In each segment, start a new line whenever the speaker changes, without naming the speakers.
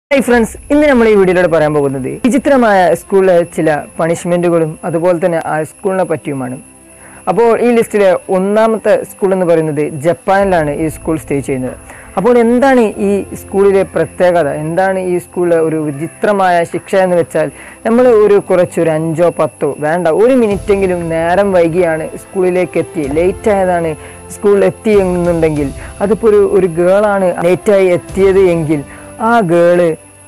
hi friends ഇന്ന് നമ്മൾ ഈ വീഡിയോയിലൂടെ പറയാൻ പോകുന്നത് വിചിത്രമായ സ്കൂളിലെ ചില പണിഷ്മെൻറ്റുകളും അതുപോലെ തന്നെ ആ സ്കൂളിനെ പറ്റിയുമാണ് അപ്പോൾ ഈ ലിസ്റ്റിലെ ഒന്നാമത്തെ സ്കൂൾ എന്ന് പറയുന്നത് ജപ്പാനിലാണ് ഈ സ്കൂൾ സ്റ്റേ ചെയ്യുന്നത് അപ്പോൾ എന്താണ് ഈ സ്കൂളിലെ പ്രത്യേകത എന്താണ് ഈ സ്കൂളിലെ ഒരു വിചിത്രമായ ശിക്ഷ എന്ന് വെച്ചാൽ നമ്മൾ ഒരു കുറച്ചൊരു അഞ്ചോ പത്തോ വേണ്ട ഒരു മിനിറ്റെങ്കിലും നേരം വൈകിയാണ് സ്കൂളിലേക്ക് എത്തി ലേറ്റ് ആയതാണ് സ്കൂളിൽ എത്തി എന്നുണ്ടെങ്കിൽ അതിപ്പോൾ ഒരു ഒരു ഗേളാണ് ലേറ്റായി എത്തിയത് എങ്കിൽ ആ ഗേള്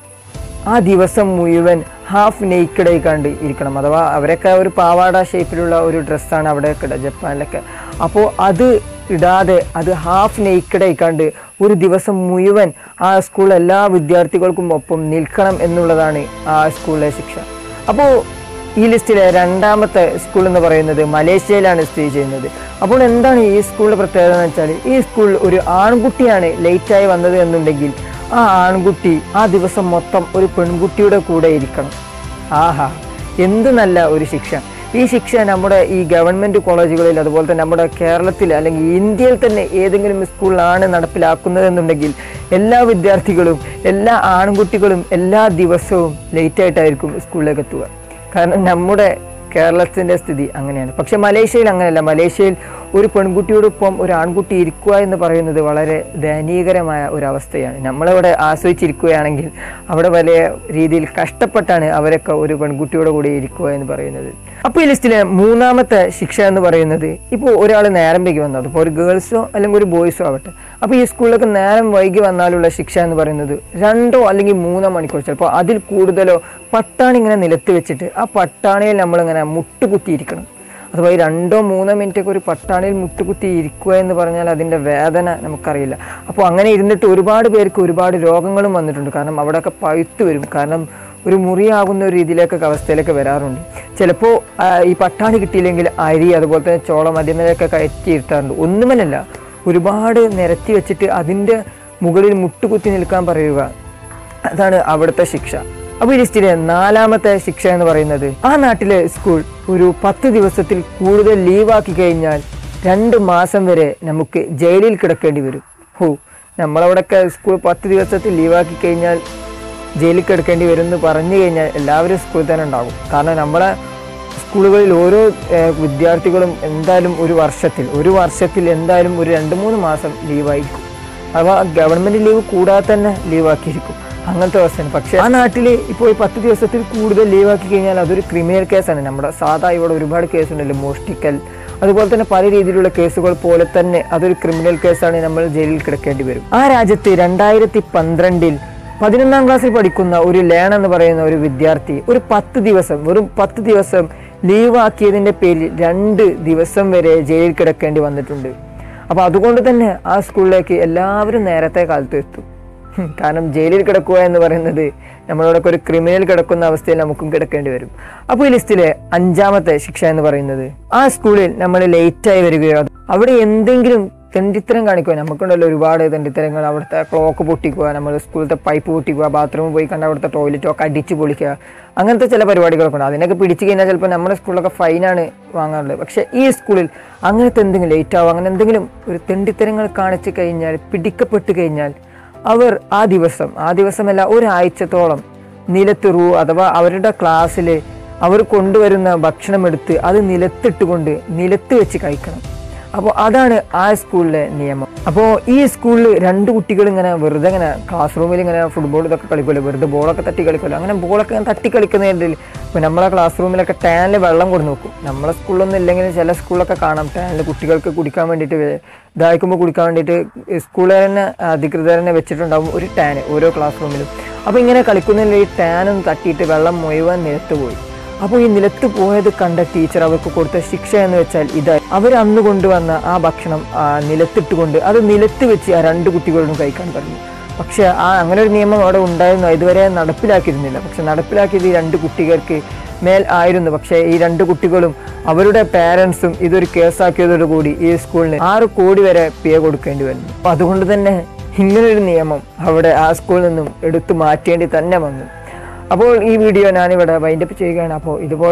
ആ ദിവസം മുഴുവൻ ഹാഫ് നെയ്ക്കഡായി കണ്ട് ഇരിക്കണം അഥവാ അവരൊക്കെ ഒരു പാവാട ഷേപ്പിലുള്ള ഒരു ഡ്രസ്സാണ് അവിടെയൊക്കെ ഇടുക ജപ്പാനിലൊക്കെ അപ്പോൾ അത് ഇടാതെ അത് ഹാഫ് നെയ്ക്കഡായി കണ്ട് ഒരു ദിവസം മുഴുവൻ ആ സ്കൂൾ എല്ലാ വിദ്യാർത്ഥികൾക്കും ഒപ്പം നിൽക്കണം എന്നുള്ളതാണ് ആ സ്കൂളിലെ ശിക്ഷ അപ്പോൾ ഈ ലിസ്റ്റിലെ രണ്ടാമത്തെ സ്കൂൾ എന്ന് പറയുന്നത് മലേഷ്യയിലാണ് സ്ഥിതി ചെയ്യുന്നത് അപ്പോൾ എന്താണ് ഈ സ്കൂളിൻ്റെ പ്രത്യേകത എന്ന് വെച്ചാൽ ഈ സ്കൂൾ ഒരു ആൺകുട്ടിയാണ് ലേറ്റായി വന്നത് എന്നുണ്ടെങ്കിൽ ആ ആൺകുട്ടി ആ ദിവസം മൊത്തം ഒരു പെൺകുട്ടിയുടെ കൂടെ ഇരിക്കണം ആഹാ എന്ത് നല്ല ഒരു ശിക്ഷ ഈ ശിക്ഷ നമ്മുടെ ഈ ഗവൺമെൻറ് കോളേജുകളിൽ അതുപോലെ തന്നെ നമ്മുടെ കേരളത്തിൽ അല്ലെങ്കിൽ ഇന്ത്യയിൽ തന്നെ ഏതെങ്കിലും സ്കൂളിലാണ് നടപ്പിലാക്കുന്നതെന്നുണ്ടെങ്കിൽ എല്ലാ വിദ്യാർത്ഥികളും എല്ലാ ആൺകുട്ടികളും എല്ലാ ദിവസവും ലേറ്റായിട്ടായിരിക്കും സ്കൂളിലേക്ക് എത്തുക കാരണം നമ്മുടെ കേരളത്തിൻ്റെ സ്ഥിതി അങ്ങനെയാണ് പക്ഷെ മലേഷ്യയിൽ അങ്ങനെയല്ല മലേഷ്യയിൽ ഒരു പെൺകുട്ടിയോടൊപ്പം ഒരു ആൺകുട്ടി ഇരിക്കുക എന്ന് പറയുന്നത് വളരെ ദയനീയകരമായ ഒരു അവസ്ഥയാണ് നമ്മളിവിടെ ആസ്വദിച്ചിരിക്കുകയാണെങ്കിൽ അവിടെ വലിയ രീതിയിൽ കഷ്ടപ്പെട്ടാണ് അവരൊക്കെ ഒരു പെൺകുട്ടിയോട് കൂടി ഇരിക്കുക എന്ന് പറയുന്നത് അപ്പോൾ ഈ ലിസ്റ്റിലെ മൂന്നാമത്തെ ശിക്ഷ എന്ന് പറയുന്നത് ഇപ്പോൾ ഒരാൾ നേരം വൈകി വന്നത് അപ്പോൾ ഒരു ഗേൾസോ അല്ലെങ്കിൽ ഒരു ബോയ്സോ ആവട്ടെ അപ്പോൾ ഈ സ്കൂളിലൊക്കെ നേരം വൈകി വന്നാലുള്ള ശിക്ഷ എന്ന് പറയുന്നത് രണ്ടോ അല്ലെങ്കിൽ മൂന്നോ മണിക്കൂർ ചിലപ്പോൾ അതിൽ കൂടുതലോ പട്ടാണി ഇങ്ങനെ നിലത്ത് വെച്ചിട്ട് ആ പട്ടാണിയിൽ നമ്മളിങ്ങനെ മുട്ടുകുത്തിയിരിക്കണം അഥവാ ഈ രണ്ടോ മൂന്നോ മിനിറ്റൊക്കെ ഒരു പട്ടാണിയിൽ മുട്ടുകുത്തി ഇരിക്കുക എന്ന് പറഞ്ഞാൽ അതിൻ്റെ വേദന നമുക്കറിയില്ല അപ്പോൾ അങ്ങനെ ഇരുന്നിട്ട് ഒരുപാട് പേർക്ക് ഒരുപാട് രോഗങ്ങളും വന്നിട്ടുണ്ട് കാരണം അവിടെയൊക്കെ പഴുത്ത് വരും കാരണം ഒരു മുറിയാകുന്ന ഒരു രീതിയിലേക്കൊക്കെ അവസ്ഥയിലേക്ക് വരാറുണ്ട് ചിലപ്പോൾ ആ, ഈ പട്ടാണി കിട്ടിയില്ലെങ്കിൽ അരി അതുപോലെ തന്നെ ചോളം അതിമേലൊക്കെ കയറ്റി ഇരുത്താറുണ്ട് ഒന്നുമല്ല ഒരുപാട് നിരത്തി വെച്ചിട്ട് അതിൻ്റെ മുകളിൽ മുട്ടുകുത്തി നിൽക്കാൻ പറയുക അതാണ് അവിടുത്തെ ശിക്ഷ അപ്പോൾ ഈ ലിസ്റ്റിലെ നാലാമത്തെ ശിക്ഷ എന്ന് പറയുന്നത് ആ നാട്ടിലെ സ്കൂൾ ഒരു പത്ത് ദിവസത്തിൽ കൂടുതൽ ലീവാക്കി കഴിഞ്ഞാൽ രണ്ട് മാസം വരെ നമുക്ക് ജയിലിൽ കിടക്കേണ്ടി വരും ഹോ നമ്മളവിടെയൊക്കെ സ്കൂൾ പത്ത് ദിവസത്തിൽ ലീവാക്കി കഴിഞ്ഞാൽ ജയിലിൽ കിടക്കേണ്ടി വരും എന്ന് പറഞ്ഞു കഴിഞ്ഞാൽ എല്ലാവരും സ്കൂളിൽ തന്നെ ഉണ്ടാകും കാരണം നമ്മളെ സ്കൂളുകളിൽ ഓരോ ഏഹ്, വിദ്യാർത്ഥികളും എന്തായാലും ഒരു വർഷത്തിൽ ഒരു വർഷത്തിൽ എന്തായാലും ഒരു രണ്ട് മൂന്ന് മാസം ലീവായിരിക്കും അഥവാ ഗവൺമെൻറ് ലീവ് കൂടാതെ തന്നെ ലീവാക്കിയിരിക്കും അങ്ങനത്തെ അവസ്ഥയാണ് പക്ഷേ ആ നാട്ടിൽ ഇപ്പോൾ ഈ പത്ത് ദിവസത്തിൽ കൂടുതൽ ലീവാക്കി കഴിഞ്ഞാൽ അതൊരു ക്രിമിനൽ കേസാണ് നമ്മുടെ സാധാ ഇവിടെ ഒരുപാട് കേസുണ്ടല്ലോ മോഷ്ടിക്കൽ അതുപോലെ തന്നെ പല രീതിയിലുള്ള കേസുകൾ പോലെ തന്നെ അതൊരു ക്രിമിനൽ കേസാണ് നമ്മൾ ജയിലിൽ കിടക്കേണ്ടി വരും ആ രാജ്യത്ത് രണ്ടായിരത്തി പന്ത്രണ്ടിൽ പതിനൊന്നാം ക്ലാസ്സിൽ പഠിക്കുന്ന ഒരു ലേൺ എന്ന് പറയുന്ന ഒരു വിദ്യാർത്ഥി ഒരു പത്ത് ദിവസം വെറും പത്ത് ദിവസം ലീവാക്കിയതിൻ്റെ പേരിൽ രണ്ട് ദിവസം വരെ ജയിലിൽ കിടക്കേണ്ടി വന്നിട്ടുണ്ട് അപ്പോൾ അതുകൊണ്ട് തന്നെ ആ സ്കൂളിലേക്ക് എല്ലാവരും നേരത്തെ കാലത്ത് എത്തും ഹും, കാരണം ജയിലിൽ കിടക്കുക എന്ന് പറയുന്നത് നമ്മളോടൊക്കെ ഒരു ക്രിമിനൽ കിടക്കുന്ന അവസ്ഥയിൽ നമുക്കും കിടക്കേണ്ടി വരും അപ്പോൾ ഈ ലിസ്റ്റിലെ അഞ്ചാമത്തെ ശിക്ഷ എന്ന് പറയുന്നത് ആ സ്കൂളിൽ നമ്മൾ ലേറ്റായി വരികയോ അവിടെ എന്തെങ്കിലും തെണ്ടിത്തരം കാണിക്കുക നമുക്കുണ്ടല്ലോ ഒരുപാട് തെണ്ടിത്തരങ്ങൾ അവിടുത്തെ ക്ലോക്ക് പൊട്ടിക്കുക നമ്മൾ സ്കൂളിലത്തെ പൈപ്പ് പൊട്ടിക്കുക ബാത്റൂമിൽ പോയി കണ്ട അവിടുത്തെ ടോയ്ലറ്റൊക്കെ അടിച്ച് പൊളിക്കുക അങ്ങനത്തെ ചില പരിപാടികളൊക്കെ ഉണ്ട് അതിനൊക്കെ പിടിച്ചു കഴിഞ്ഞാൽ ചിലപ്പോൾ നമ്മുടെ സ്കൂളിലൊക്കെ ഫൈനാണ് വാങ്ങാറുള്ളത് പക്ഷേ ഈ സ്കൂളിൽ അങ്ങനത്തെ എന്തെങ്കിലും ലേറ്റ് ആവും അങ്ങനെ എന്തെങ്കിലും ഒരു തെണ്ടിത്തരങ്ങൾ കാണിച്ചു കഴിഞ്ഞാൽ പിടിക്കപ്പെട്ട് കഴിഞ്ഞാൽ അവർ ആ ദിവസം ആ ദിവസമല്ല ഒരാഴ്ചത്തോളം നിലത്ത് റൂ അഥവാ അവരുടെ ക്ലാസ്സിൽ അവർ കൊണ്ടുവരുന്ന ഭക്ഷണം എടുത്ത് അത് നിലത്തിട്ടുകൊണ്ട് നിലത്ത് വെച്ച് കഴിക്കണം അപ്പോൾ അതാണ് ആ സ്കൂളിലെ നിയമം അപ്പോൾ ഈ സ്കൂളിൽ രണ്ട് കുട്ടികൾ ഇങ്ങനെ വെറുതെ ഇങ്ങനെ ക്ലാസ് റൂമിൽ ഇങ്ങനെ ഫുട്ബോൾ ഇതൊക്കെ കളിക്കുമല്ലോ വെറുതെ ബോളൊക്കെ തട്ടി കളിക്കുമല്ലോ അങ്ങനെ ബോളൊക്കെ ഇങ്ങനെ തട്ടി കളിക്കുന്നതിൻ്റെ ഇപ്പോൾ നമ്മളെ ക്ലാസ് റൂമിലൊക്കെ ടാനിൽ വെള്ളം കൊടുന്ന് നോക്കും നമ്മളെ സ്കൂളിലൊന്നും ഇല്ലെങ്കിൽ ചില സ്കൂളിലൊക്കെ കാണാം ടാനിൽ കുട്ടികൾക്ക് കുടിക്കാൻ വേണ്ടിയിട്ട് വേ- ഇതായിരിക്കുമ്പോൾ കുടിക്കാൻ വേണ്ടിയിട്ട് സ്കൂളിൽ തന്നെ അധികൃതർ തന്നെ വെച്ചിട്ടുണ്ടാവും ഒരു ടാൻ ഓരോ ക്ലാസ് റൂമിലും അപ്പോൾ ഇങ്ങനെ കളിക്കുന്നതിൽ ഈ ടാനും തട്ടിയിട്ട് വെള്ളം മുഴുവൻ നിലത്ത് പോയി അപ്പോൾ ഈ നിലത്ത് പോയത് കണ്ട ടീച്ചർ അവർക്ക് കൊടുത്ത ശിക്ഷ എന്ന് വെച്ചാൽ ഇതായി അവർ അന്ന് കൊണ്ടുവന്ന ആ ഭക്ഷണം ആ, നിലത്തിട്ടുകൊണ്ട് അത് നിലത്ത് വെച്ച് ആ രണ്ട് കുട്ടികളോടും കഴിക്കാൻ പറഞ്ഞു പക്ഷേ ആ അങ്ങനെ ഒരു നിയമം അവിടെ ഉണ്ടായിരുന്നു ഇതുവരെ നടപ്പിലാക്കിയിരുന്നില്ല പക്ഷെ നടപ്പിലാക്കിയത് ഈ രണ്ട് കുട്ടികൾക്ക് മേൽ ആയിരുന്നു പക്ഷേ ഈ രണ്ട് കുട്ടികളും അവരുടെ പാരൻസും ഇതൊരു കേസാക്കിയതോടുകൂടി ഈ സ്കൂളിന് ആറ് കോടി വരെ പിഴ കൊടുക്കേണ്ടി വരുന്നു അപ്പോൾ അതുകൊണ്ട് തന്നെ ഇങ്ങനൊരു നിയമം അവിടെ ആ സ്കൂളിൽ നിന്നും എടുത്തു മാറ്റേണ്ടി തന്നെ വന്നു അപ്പോൾ ഈ വീഡിയോ ഞാനിവിടെ വൈൻഡപ്പ് ചെയ്യുകയാണ് അപ്പോൾ ഇതുപോലത്തെ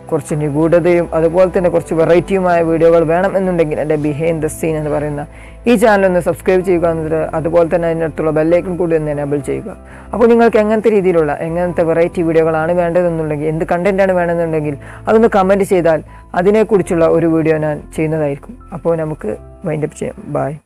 കുറച്ച് നിഗൂഢതയും അതുപോലെ തന്നെ കുറച്ച് വെറൈറ്റിയുമായ വീഡിയോകൾ വേണം എന്നുണ്ടെങ്കിൽ എൻ്റെ ബിഹൈൻഡ് ദ സീൻ എന്ന് പറയുന്ന ഈ ചാനൽ ഒന്ന് സബ്സ്ക്രൈബ് ചെയ്യുക എന്നത് അതുപോലെ തന്നെ അതിനടുത്തുള്ള ബെല്ലൈക്കൺ കൂടി ഒന്ന് എനേബിൾ ചെയ്യുക അപ്പോൾ നിങ്ങൾക്ക് എങ്ങനത്തെ രീതിയിലുള്ള എങ്ങനത്തെ വെറൈറ്റി വീഡിയോകളാണ് വേണ്ടതെന്നുണ്ടെങ്കിൽ എന്ത് കണ്ടൻറ്റാണ് വേണമെന്നുണ്ടെങ്കിൽ അതൊന്ന് കമൻറ്റ് ചെയ്താൽ അതിനെക്കുറിച്ചുള്ള ഒരു വീഡിയോ ഞാൻ ചെയ്യുന്നതായിരിക്കും അപ്പോൾ നമുക്ക് വൈൻഡപ്പ് ചെയ്യാം ബായ്